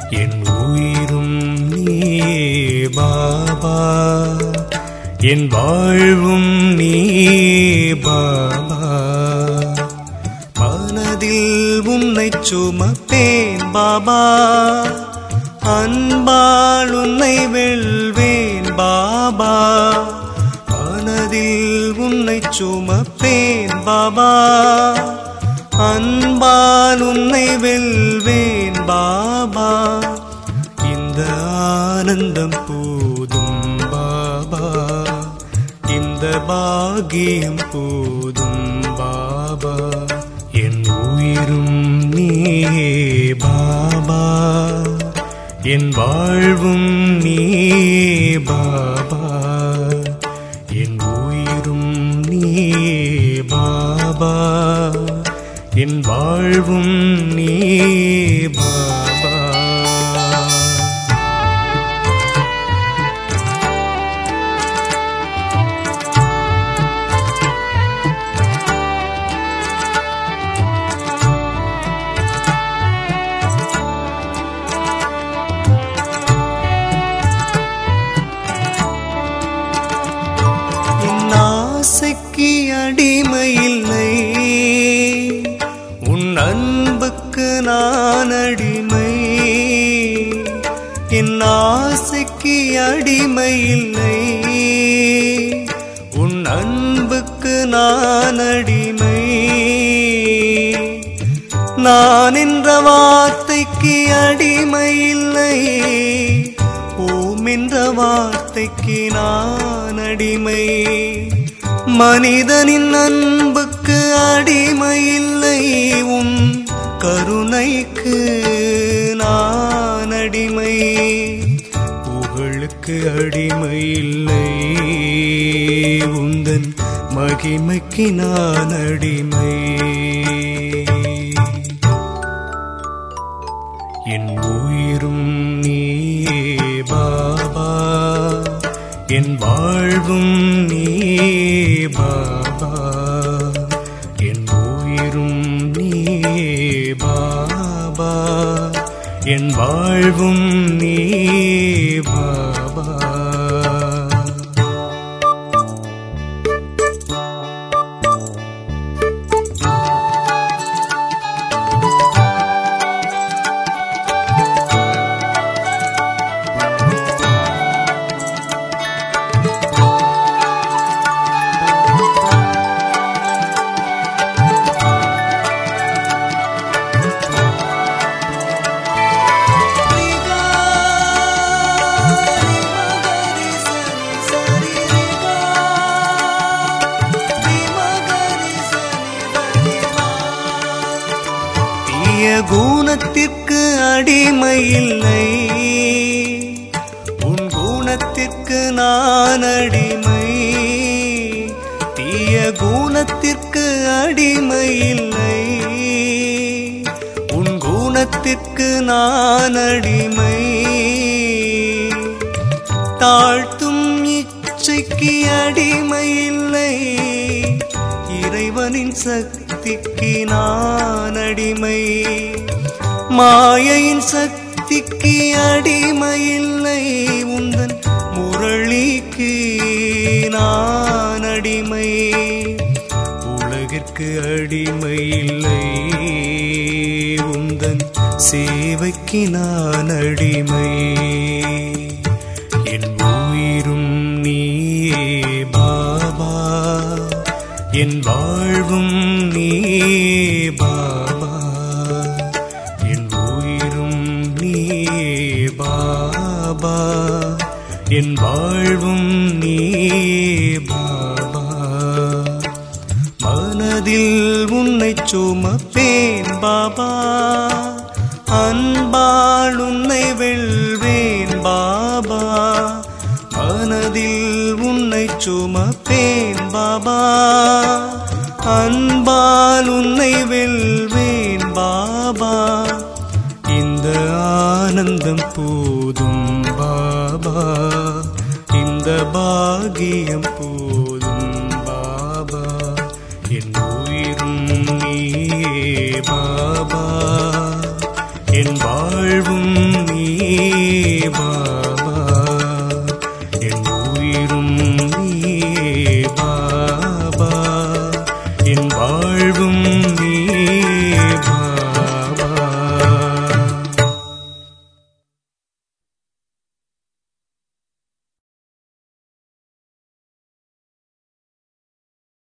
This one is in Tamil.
என் உயிரும் நீயே பாபா என் வாழ்வும் நீ பாபா மனதில் உன்னை சுமப்பேன் பாபா அன்பால் உன்னை வெல்வேன் பாபா மனதில் உன்னை சுமப்பேன் பாபா அன்பால் உன்னை வெல்வேன் பாபா இந்த ஆனந்தம் போதும் பாபா இந்த பாகியம் போதும் பாபா என் உயிரும் நீயே பாபா என் வாழ்வும் நீ பாபா என் உயிரும் நீ பாபா என் வாழ்வும் நீ பாபா என் ஆசைக்கு அடிமையில்லை உன் அன்புக்கு நான் அடிமை என் ஆசைக்கு அடிமையில்லை உன் அன்புக்கு நான் அடிமை நான் என்ற வார்த்தைக்கு அடிமையில்லை ஓம் என்ற வார்த்தைக்கு நான் அடிமை மனிதனின் அன்புக்கு அடிமையில்லை உன் கருணைக்கு நான் அடிமை புகழுக்கு அடிமையில்லை உந்தன் மகிமைக்கு நான் அடிமை என் உயிரும் நீயே பாபா என் வாழ்வும் நீ பாபா என் உயிரும் நீயே பாபா என் வாழ்வும் நீ பாபா தீய குணத்திற்கு அடிமையில்லை உன் குணத்திற்கு நான் அடிமை தீய குணத்திற்கு அடிமையில்லை உன் குணத்திற்கு நான் அடிமை தாழ்த்தும் இச்சைக்கு அடிமையில்லை இறைவனின் சக்திக்கு நான் அடிமை மாயையின் சக்திக்கு அடிமையில்லை உந்தன் முரளிக்கு நான் அடிமை உலகிற்கு அடிமையில்லை உந்தன் சேவைக்கு நான் அடிமை என் உயிரும் நீயே பாபா என் வாழ்வும் நீ பாபா என் உயிரும் நீ பாபா என் வாழ்வும் நீ பாபா மனதில் உன்னை சுமப்பேன் பாபா அன்பால் உன்னை வெல்வேன் பாபா மனதில் உன்னை சுமப்பேன் பாபா அன்பால் உன்னை வெல்வேன் பாபா இந்த ஆனந்தம் போதும் பாபா இந்த பாகியம் போதும் பாபா என் உயிரும் நீயே பாபா என் வாழ்வும் நீ வாழ்வும் நீ